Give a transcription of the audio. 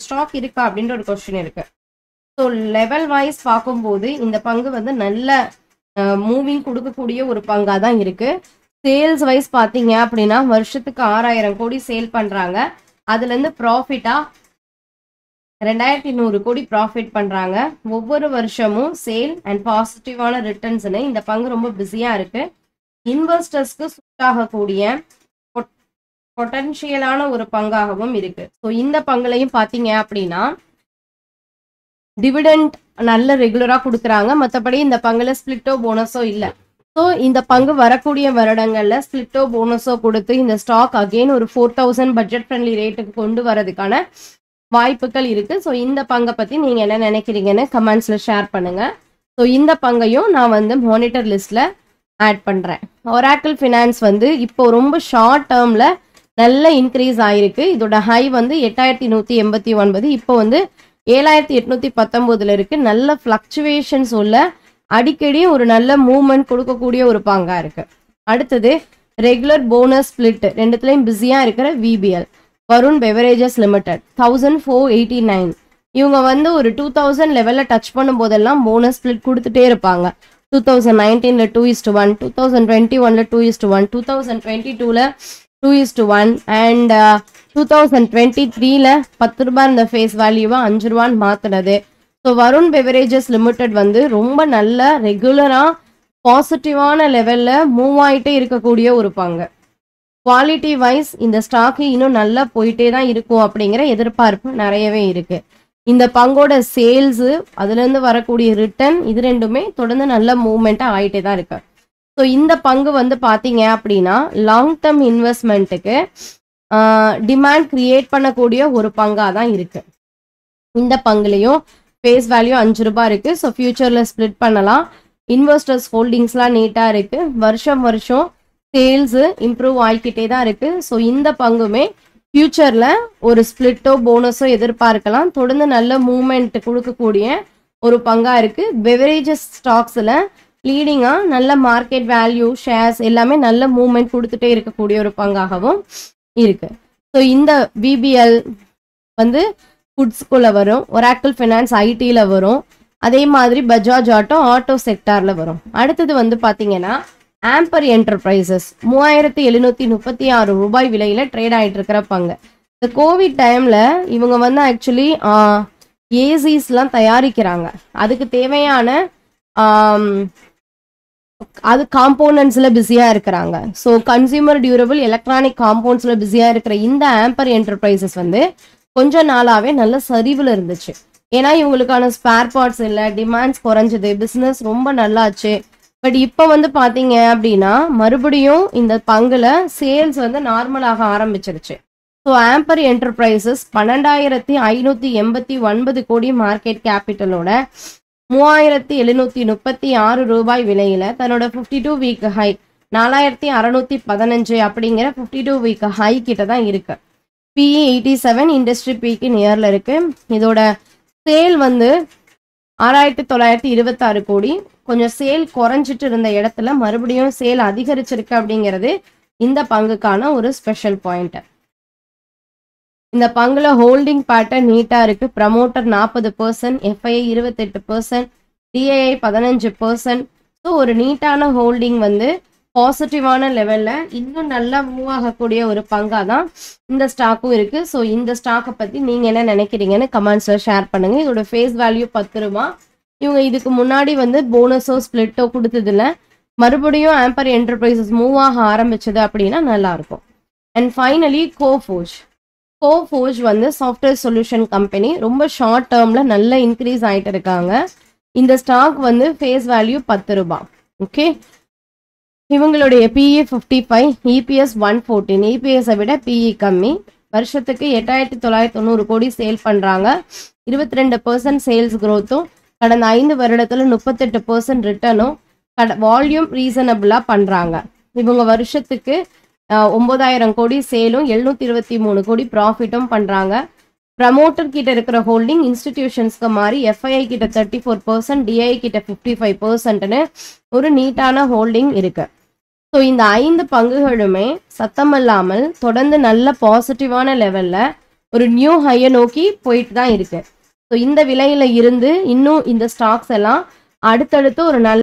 stock இருக்கா அப்படின்ற ஒரு கொஸ்டின் இருக்கு ஸோ லெவல் வைஸ் பார்க்கும்போது இந்த பங்கு வந்து நல்ல மூவிங் கொடுக்கக்கூடிய ஒரு பங்காக தான் இருக்கு சேல்ஸ் வைஸ் பார்த்தீங்க அப்படின்னா வருஷத்துக்கு ஆறாயிரம் கோடி சேல் பண்ணுறாங்க அதுலேருந்து ப்ராஃபிட்டாக ரெண்டாயிரத்தி நூறு கோடி ப்ராஃபிட் பண்ணுறாங்க ஒவ்வொரு வருஷமும் சேல் அண்ட் பாசிட்டிவான ரிட்டர்ன்ஸ்னு இந்த பங்கு ரொம்ப பிஸியாக இருக்கு இன்வெஸ்டர்ஸ்க்கு சூட் ஆகக்கூடிய பொட்டன்ஷியலான ஒரு பங்காகவும் இருக்கு ஸோ இந்த பங்குலையும் பார்த்தீங்க அப்படின்னா டிவிடெண்ட் நல்ல ரெகுலராக கொடுக்குறாங்க மற்றபடி இந்த பங்குல ஸ்பிளிட்டோ போனஸோ இல்லை ஸோ இந்த பங்கு வரக்கூடிய வருடங்களில் ஸ்பிளிட்டோ போனஸோ கொடுத்து இந்த ஸ்டாக் அகெயின் ஒரு ஃபோர் தௌசண்ட் பட்ஜெட் ஃப்ரெண்ட்லி ரேட்டுக்கு கொண்டு வரதுக்கான வாய்ப்புகள் இருக்கு ஸோ இந்த பங்கை பற்றி நீங்கள் என்ன நினைக்கிறீங்கன்னு கமெண்ட்ஸில் ஷேர் பண்ணுங்க ஸோ இந்த பங்கையும் நான் வந்து மானிட்டர் லிஸ்ட்டில் ஆட் பண்ணுறேன் ஒராக்கிள் ஃபினான்ஸ் வந்து இப்போ ரொம்ப ஷார்ட் டேர்மில் நல்ல இன்க்ரீஸ் ஆயிருக்கு இதோட ஹை வந்து எட்டாயிரத்தி நூற்றி எண்பத்தி ஒன்பது இப்போ வந்து ஏழாயிரத்தி எட்நூற்றி பத்தொம்போதில் இருக்குது நல்ல ஃப்ளக்சுவேஷன்ஸ் உள்ள அடிக்கடி ஒரு நல்ல மூவ்மெண்ட் கொடுக்கக்கூடிய ஒரு பங்காக இருக்குது அடுத்தது ரெகுலர் போனஸ் ஸ்பிளிட் ரெண்டுத்துலேயும் பிஸியாக இருக்கிற VBL Varun Beverages Limited thousand four eighty nine இவங்க வந்து ஒரு டூ தௌசண்ட் லெவலில் டச் பண்ணும்போதெல்லாம் போனஸ் ஸ்பிளிட் கொடுத்துட்டே இருப்பாங்க டூ தௌசண்ட் நைன்டீனில் two is to one two thousand twenty ஒனில் two is to one two thousand twenty டூவில் two is to one and two thousand twenty த்ரீல பத்து ரூபாய் இந்த ஃபேஸ் வேல்யூவை அஞ்சு ரூபான்னு மாற்றினது ஸோ வருண் பெவரேஜஸ் லிமிடெட் வந்து ரொம்ப நல்ல ரெகுலராக பாசிட்டிவான லெவலில் மூவ் ஆகிட்டே இருக்கக்கூடிய ஒரு பங்கு குவாலிட்டி வைஸ் இந்த ஸ்டாக்கு இன்னும் நல்லா போயிட்டே தான் இருக்கும் அப்படிங்கிற எதிர்பார்ப்பு நிறையவே இருக்கு இந்த பங்கோட சேல்ஸு அதுலேருந்து வரக்கூடிய ரிட்டர்ன் இது ரெண்டுமே தொடர்ந்து நல்ல மூவ்மெண்ட்டாக ஆகிட்டே தான் இருக்கு ஸோ இந்த பங்கு வந்து பார்த்தீங்க அப்படின்னா லாங் டேர்ம் இன்வெஸ்ட்மெண்ட்டுக்கு டிமாண்ட் கிரியேட் பண்ணக்கூடிய ஒரு பங்காக தான் இருக்கு இந்த பங்குலையும் ஃபேஸ் வேல்யூ அஞ்சு ரூபாய் இருக்கு ஸோ ஃபியூச்சரில் ஸ்ப்ளிட் பண்ணலாம் இன்வெஸ்டர்ஸ் ஹோல்டிங்ஸ்லாம் நீட்டாக இருக்கு வருஷம் வருஷம் சேல்ஸு இம்ப்ரூவ் ஆகிக்கிட்டே தான் இருக்கு ஸோ இந்த பங்குமே ஃபியூச்சரில் ஒரு ஸ்ப்ளிட்டோ போனஸோ எதிர்பார்க்கலாம் தொடர்ந்து நல்ல மூவ்மெண்ட் கொடுக்கக்கூடிய ஒரு பங்காக இருக்கு பெவரேஜஸ் ஸ்டாக்ஸில் லீடிங்காக நல்ல மார்க்கெட் வேல்யூ ஷேர்ஸ் எல்லாமே நல்ல மூவ்மெண்ட் கொடுத்துட்டே இருக்கக்கூடிய ஒரு பங்காகவும் இருக்கு ஸோ இந்த பிபிஎல் வந்து ஃபுட்ஸ்குள்ளே வரும் ஒராக்கிள் ஃபினான்ஸ் ஐடியில் வரும் அதே மாதிரி பஜாஜ் ஆட்டோ ஆட்டோ செக்டாரில் வரும் அடுத்தது வந்து பார்த்தீங்கன்னா ஆம்பர் என்டர்பிரைசஸ் மூவாயிரத்தி எழுநூற்றி முப்பத்தி ஆறு ரூபாய் விலையில் ட்ரேட் ஆகிட்டு இருக்கிற பங்கு இந்த கோவிட் டைமில் இவங்க வந்து ஆக்சுவலி ஏசிஸ்லாம் தயாரிக்கிறாங்க அதுக்கு தேவையான ஆம், அது காம்போனன்ட்ஸில் பிஸியாக இருக்கிறாங்க ஸோ கன்சியூமர் டியூரபிள் எலக்ட்ரானிக் காம்பவுண்ட்ஸில் பிஸியாக இருக்கிற இந்த ஆம்பர் என்டர்பிரைசஸ் வந்து கொஞ்ச நாளாகவே நல்ல சரிவில் இருந்துச்சு ஏன்னா இவங்களுக்கான ஸ்பேர் பார்ட்ஸ் இல்லை டிமாண்ட்ஸ் குறைஞ்சது பிஸ்னஸ் ரொம்ப நல்லாச்சு பட் இப்போ வந்து பார்த்தீங்க அப்படின்னா மறுபடியும் இந்த பங்குல சேல்ஸ் வந்து நார்மலாக ஆரம்பிச்சிருச்சு ஸோ ஆம்பர் என்டர்பிரைசஸ் பன்னெண்டாயிரத்தி ஐநூற்றி எண்பத்தி ஒன்பது கோடி மார்க்கெட் கேபிட்டலோட மூவாயிரத்தி எழுநூற்றி முப்பத்தி ஆறு ரூபாய் விலையில தன்னோட ஃபிஃப்டி டூ வீக் ஹை நாலாயிரத்தி அறநூற்றி பதினஞ்சு அப்படிங்கிற ஃபிஃப்டி டூ வீக் ஹை கிட்ட தான் இருக்கு பிஇ எயிட்டி செவன் இண்டஸ்ட்ரி பீக்கு நியரில் இருக்கு இதோட சேல் வந்து ஆறாயிரத்தி தொள்ளாயிரத்தி இருபத்தாறு கோடி கொஞ்சம் சேல் குறைஞ்சிட்டு இருந்த இடத்துல மறுபடியும் சேல் அதிகரிச்சிருக்கு அப்படிங்கிறது இந்த பங்குக்கான ஒரு ஸ்பெஷல் பாயிண்ட் இந்த பங்குல ஹோல்டிங் பேட்டர்ன் நீட்டா இருக்கு ப்ரமோட்டர் நாற்பது பர்சன்ட் எஃப்ஐஐ இருபத்தெட்டு பர்சன்ட் டிஐஐ பதினஞ்சு பர்சன்ட் ஸோ ஒரு நீட்டான ஹோல்டிங் வந்து பாசிட்டிவான லெவல்ல இன்னும் நல்லா மூவ் ஆகக்கூடிய ஒரு பங்கா தான் இந்த ஸ்டாக்கும் இருக்கு ஸோ இந்த ஸ்டாக்கை பத்தி நீங்க என்ன நினைக்கிறீங்கன்னு கமெண்ட்ஸ்ல ஷேர் பண்ணுங்க இதோட ஃபேஸ் வேல்யூ பத்து ரூபா இவங்க இதுக்கு முன்னாடி வந்து போனஸோ ஸ்பிளிட்டோ கொடுத்ததுல மறுபடியும் ஆம்பர் என்டர்பிரைசஸ் மூவ் ஆக ஆரம்பிச்சது அப்படின்னா நல்லா இருக்கும் அண்ட் ஃபைனலி கோஃபோஜ் கோஃபோஜ் வந்து சாஃப்ட்வேர் சொல்யூஷன் கம்பெனி ரொம்ப ஷார்ட் டேர்ம்ல நல்ல இன்க்ரீஸ் ஆயிட்டு இருக்காங்க இந்த ஸ்டாக் வந்து ஃபேஸ் வேல்யூ பத்து ரூபாய் ஓகே இவங்களுடைய PE fifty five EPS one fourteen இபிஎஸை விட பிஇ கம்மி வருஷத்துக்கு எட்டாயிரத்தி தொள்ளாயிரத்தி தொண்ணூறு கோடி சேல் பண்ணுறாங்க இருபத்தி ரெண்டு பர்சன்ட் சேல்ஸ் க்ரோத்தும் கடந்த ஐந்து வருடத்தில் முப்பத்தெட்டு பர்சன்ட் ரிட்டர்னும் கட வால்யூம் ரீசனபிளாக பண்ணுறாங்க இவங்க வருஷத்துக்கு அஹ், ஒன்பதாயிரம் கோடி சேலும் எழுநூத்தி இருபத்தி மூணு கோடி ப்ராஃபிட்டும் பண்ணுறாங்க ப்ரமோட்டர் கிட்ட இருக்கிற ஹோல்டிங் இன்ஸ்டிடியூஷன்ஸ்க்கு மாறி எஃப்ஐஐ கிட்ட தேர்ட்டி ஃபோர் பர்சன்ட் டிஐ கிட்ட ஃபிஃப்டி ஃபைவ் பர்சன்ட்னு ஒரு நீட்டான ஹோல்டிங் இருக்கு ஸோ இந்த ஐந்து பங்குகளுமே சத்தமில்லாமல் தொடர்ந்து நல்ல பாசிட்டிவான லெவலில் ஒரு நியூ ஹையை நோக்கி போயிட்டு தான் இருக்கு ஸோ இந்த விலையில இருந்து இன்னும் இந்த ஸ்டாக்ஸ் எல்லாம் அடுத்தடுத்து ஒரு நல்ல